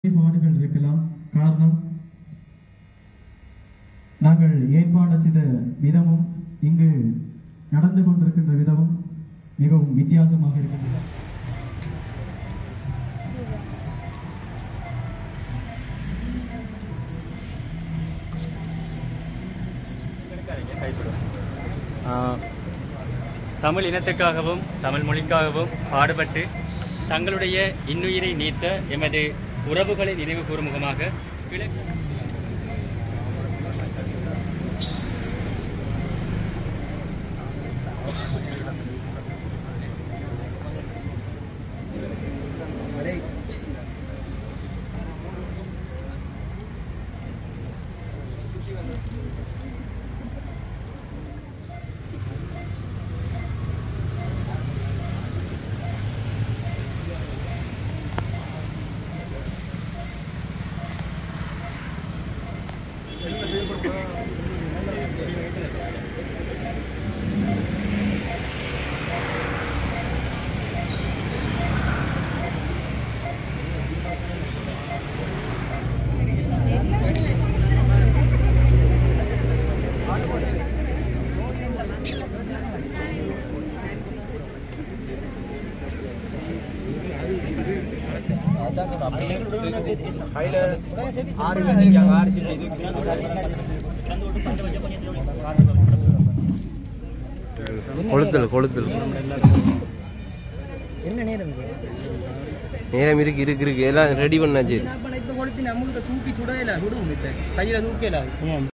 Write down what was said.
குறைபாடுகள் இருக்கலாம் காரணம் நாங்கள் ஏற்பாடு செய்த விதமும் இங்கு நடந்து கொண்டிருக்கின்ற விதமும் மிகவும் வித்தியாசமாக இருக்கின்றன ஆஹ், தமிழ் இனத்துக்காகவும் தமிழ் மொழிக்காகவும் பாடுபட்டு தங்களுடைய இன்னுயிரை நீத்த எமது உறவுகளை நினைவு கூறும் முகமாக கிழக்கு கொளுத்தல் கொளுத்தல் என்ன நேரம் நேரம் இருக்கு இருக்கு இருக்கு எல்லாம் ரெடி பண்ணாச்சு இப்போ கொளுத்தி நம்மகிட்ட தூக்கி சுடல சுடுவோம் கையில தூக்கல